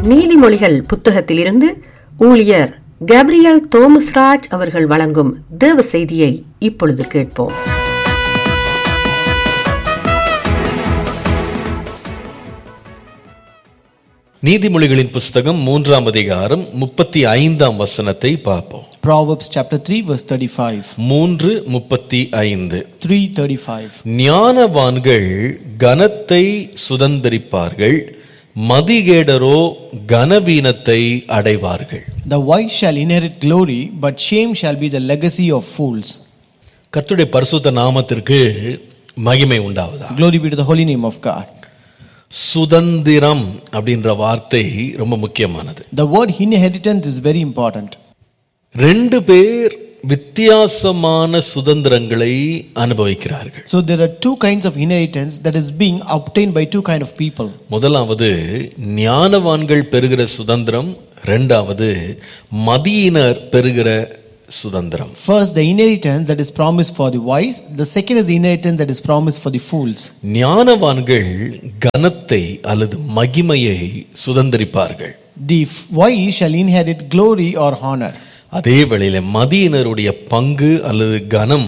நீதிமொழிகள் புத்தகத்திலிருந்து ஊழியர் கேப்ரியல் தோமஸ்ராஜ் அவர்கள் வழங்கும் தேவ செய்தியை இப்பொழுது கேட்போம் நீதிமொழிகளின் புஸ்தகம் மூன்றாம் அதிகாரம் முப்பத்தி ஐந்தாம் வசனத்தை பார்ப்போம் Proverbs chapter 3 verse 35. மூன்று முப்பத்தி ஐந்து 335. ஞானவான்கள் கனத்தை சுதந்தரிப்பார்கள் மதிகேடரோ கனவீனத்தை அடைவார்கள் The wise shall inherit glory, but shame shall be the legacy of fools. கர்த்தருடைய பரிசுத்த நாமத்திற்கு மகிமை உண்டாவதா Glory be to the holy name of God. சுதந்திரம் அப்படின்ற வார்த்தை ரொம்ப முக்கியமானது The word inheritance is very important. ரெண்டு பேர் வித்தியாசமான சுதந்திரங்களை அனுபவிக்கிறார்கள் So there are two kinds of inheritance that is being obtained by two kind of people. முதலாவது ஞானவான்கள் பெறுகிற சுதந்திரம் ரெண்டாவது மதியினர் பெறுகிற சுதந்திரம் First, the inheritance that is promised for the wise. The second is the inheritance that is promised for the fools. ஞானவான்கள் கனத்தை அல்லது மகிமையை சுதந்திரிப்பார்கள் The f- wise shall inherit glory or honor. அதே வேளையில மதியினருடைய பங்கு அல்லது கனம்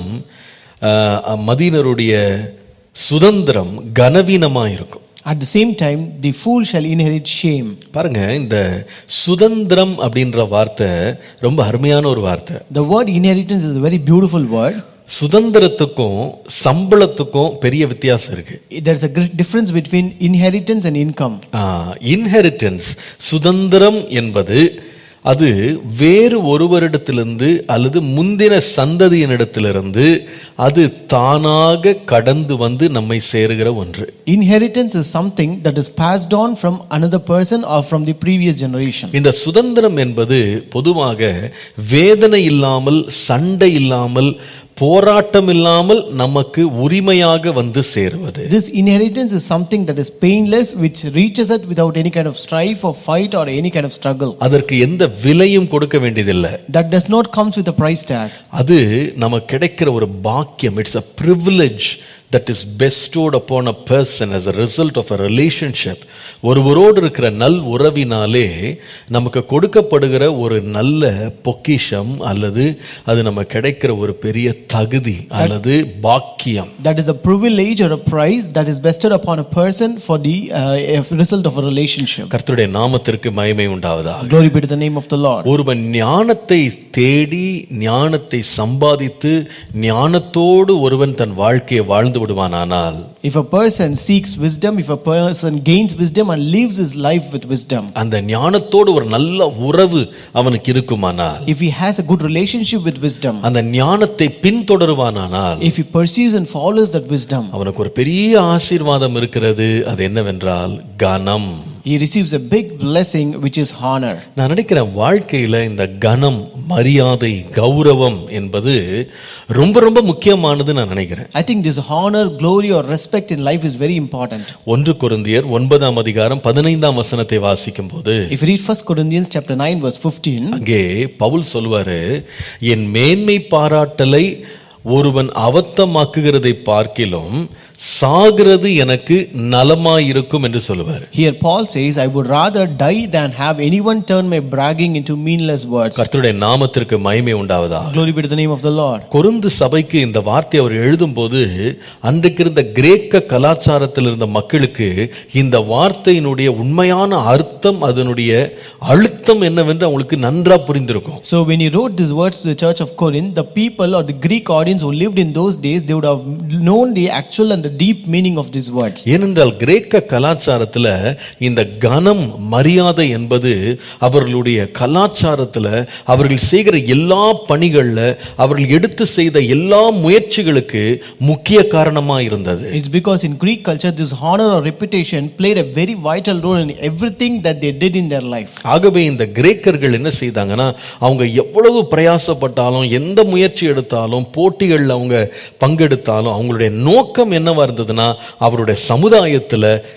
ஆஹ், மதியினருடைய சுதந்திரம் கனவீனமாக இருக்கும் At the same time, the fool shall inherit shame. பாருங்க இந்த சுதந்திரம் அப்படின்ற வார்த்தை ரொம்ப அருமையான ஒரு வார்த்தை The word inheritance is a very beautiful word. சுதந்திரத்துக்கும் சம்பளத்துக்கும் பெரிய வித்தியாசம் இருக்கு There's a great difference between inheritance and income. Inheritance சுதந்திரம் என்பது அது வேறு ஒருவரிடத்திலிருந்து அல்லது முந்தின சந்ததியினிடத்திலிருந்து அது தானாக கடந்து வந்து நம்மை சேருகிற ஒன்று Inheritance is something that is passed on from another person or from the previous generation. இந்த சுதந்திரம் என்பது பொதுவாக வேதனை இல்லாமல் சண்டை இல்லாமல் போராட்டம் இல்லாமல் நமக்கு உரிமையாக வந்து சேருவது This inheritance is something that is painless, which reaches us without any kind of strife or fight or any kind of struggle. அதற்கு எந்த விலையும் கொடுக்க வேண்டியதில்லை That does not comes with a price tag. அது நமக்கு கிடைக்கிற ஒரு பாக்கியம் it's a privilege that is bestowed upon a person as a result of a relationship ஒருவரோடு இருக்கிற நல் உறவினாலே நமக்கு கொடுக்கப்படுகிற ஒரு நல்ல பொக்கிஷம் அல்லது அது நம்ம கிடைக்கிற ஒரு பெரிய தகுதி அல்லது பாக்கியம் That is a privilege or a prize that is bestowed upon a person for the uh, result of a relationship. கர்த்தருடைய நாமத்திற்கு மகிமை உண்டாவதா Glory be to the name of the Lord. ஒருவன் ஞானத்தை தேடி ஞானத்தை சம்பாதித்து ஞானத்தோடு ஒருவன் தன் வாழ்க்கையை வாழ்ந்து விடுவானானால் If a person seeks wisdom, if a person gains wisdom and lives his life with wisdom, அந்த ஞானத்தோடு ஒரு நல்ல உறவு அவனுக்கு இருக்குமானால் if he has a good relationship with wisdom, அந்த ஞானத்தை பின்தொடருவானானால் if he pursues and follows that wisdom, அவனுக்கு ஒரு பெரிய ஆசீர்வாதம் இருக்கிறது அது என்னவென்றால் கனம் he receives a big blessing which is honor. நான் நினைக்கிறேன் வாழ்க்கையில இந்த கனம் மரியாதை கௌரவம் என்பது ரொம்ப ரொம்ப முக்கியமானது நான் நினைக்கிறேன் I think this honor, glory, or respect in life is very important. ஒன்று கொரிந்தியர் ஒன்பதாம் அதிகாரம் பதினைந்தாம் வசனத்தை வாசிக்கும் போது If you read 1 Corinthians chapter 9, verse 15, அங்கே பவுல் சொல்வாரு என் மேன்மை பாராட்டலை ஒருவன் அவத்தமாக்குகிறதை பார்க்கிலும் சாகிறது எனக்கு நலமாயிருக்கும் என்று சொல்லுவார் here Paul says, I would rather die than have anyone turn my bragging into meaningless words. கர்த்தருடைய நாமத்திற்கு மகிமை உண்டாவதா Glory be to the name of the Lord. கொருந்து சபைக்கு இந்த வார்த்தை அவர் எழுதும்போது அன்றைக்கு இருந்த கிரேக்க கலாச்சாரத்தில் இருந்த மக்களுக்கு இந்த வார்த்தையினுடைய உண்மையான அர்த்தம் அதனுடைய அழுத்தம் என்னவென்று அவங்களுக்கு நன்றா புரிந்திருக்கும் So when he wrote these words to the church of Corinth, the people or the Greek audience who lived in those days, they would have known the actual and the deep meaning of these words. ஏனென்றால் கிரேக்க கலாச்சாரத்துல இந்த கனம் மரியாதை என்பது அவர்களுடைய கலாச்சாரத்துல அவர்கள் செய்கிற எல்லா பணிகள்ல அவர்கள் எடுத்து செய்த எல்லா முயற்சிகளுக்கு முக்கிய காரணமா இருந்தது It's because in Greek culture, this honor or reputation played a very vital role in everything that they did in their life. ஆகவே இந்த கிரேக்கர்கள் என்ன செய்தாங்கன்னா அவங்க எவ்வளவு பிரயாசப்பட்டாலும் எந்த முயற்சி எடுத்தாலும் போட்டிகளில் அவங்க பங்கெடுத்தாலும் அவங்களுடைய நோக்கம் என்னவா இருந்ததுன்னா அவருடைய சமுதாயத்துல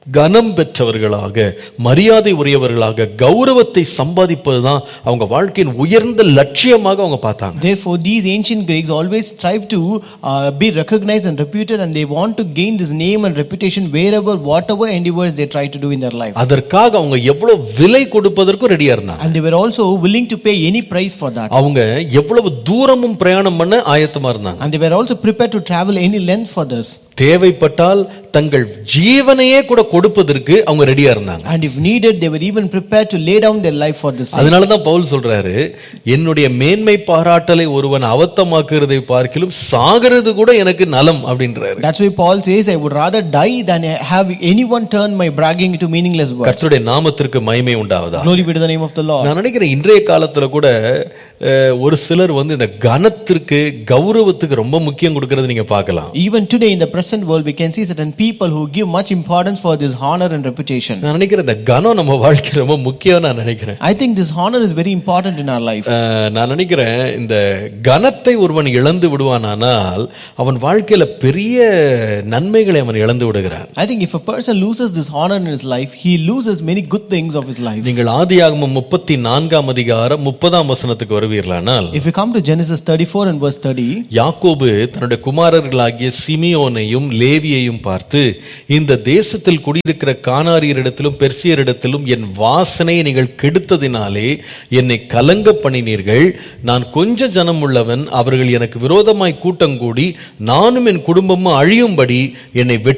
கனம் பெற்றவர்களாக மரியாதை உரியவர்களாக கௌரவத்தை சம்பாதிப்பதுதான் அவங்க வாழ்க்கையின் உயர்ந்த லட்சியமாக அவங்க பார்த்தாங்க Therefore, these ancient Greeks always strive to uh, be recognized and reputed, and they want to gain this name and reputation wherever, whatever endeavors they try to do in their life. அதற்காக அவங்க எவ்வளவு விலை கொடுப்பதற்கும் ரெடியா இருந்தாங்க And they were also willing to pay any price for that. அவங்க எவ்வளவு தூரமும் பிரயாணம் பண்ண ஆயத்தமா இருந்தாங்க And they were also prepared to travel any length for this. தேவைப்பட்டால் தங்கள் ஜீவனையே கூட கொடுப்பதற்கு அவங்க ரெடியா இருந்தாங்க And if needed, they were even prepared to lay down their life for this. sake. அதனாலதான் பவுல் சொல்றாரு என்னுடைய மேன்மை பாராட்டலை ஒருவன் அவத்தமாக்குறதை பார்க்கிலும் சாகிறது கூட எனக்கு நலம் அப்படின்றாரு That's why Paul says, I would rather die than have anyone turn my bragging into meaningless words. கர்த்தருடைய நாமத்திற்கு மகிமை உண்டாவதா Glory be to the name of the Lord. நான் நினைக்கிறேன் இன்றைய காலத்துல கூட அஹ், ஒரு சிலர் வந்து இந்த கனத்திற்கு கௌரவத்துக்கு ரொம்ப முக்கியம் கொடுக்கறது நீங்க பார்க்கலாம் Even today in the present world, we can see certain people who give much importance for this honor and reputation. நான் நினைக்கிறேன் இந்த கனம் நம்ம வாழ்க்கை ரொம்ப முக்கியம் நான் நினைக்கிறேன் I think this honor is very important in our life. அஹ், நான் நினைக்கிறேன் இந்த கனத்தை ஒருவன் இழந்து விடுவானானால் அவன் வாழ்க்கையில பெரிய நன்மைகளை அவன் இழந்து விடுகிறான் I think if a person loses this honor in his life, he loses many good things of his life. நீங்கள் ஆதியாகமம் முப்பத்தி நான்காம் அதிகாரம் முப்பதாம் வசனத்துக்கு வருவீர்களானால் If you come to Genesis 34 and verse 30, யாக்கோபு தன்னுடைய குமாரர்களாகிய சிமியோனையும் லேவியையும் பார்த்து இந்த தேசத்தில் குடியிருக்கிற கானாரியரிடத்திலும் பெர்சியரிடத்திலும் என் வாசனையை நீங்கள் கெடுத்ததினாலே என்னை கலங்க பண்ணினீர்கள் நான் கொஞ்ச ஜனம் உள்ளவன் அவர்கள் எனக்கு விரோதமாய் கூட்டம் கூடி நானும் என் குடும்பமும் அழியும்படி என்னை வெட்டி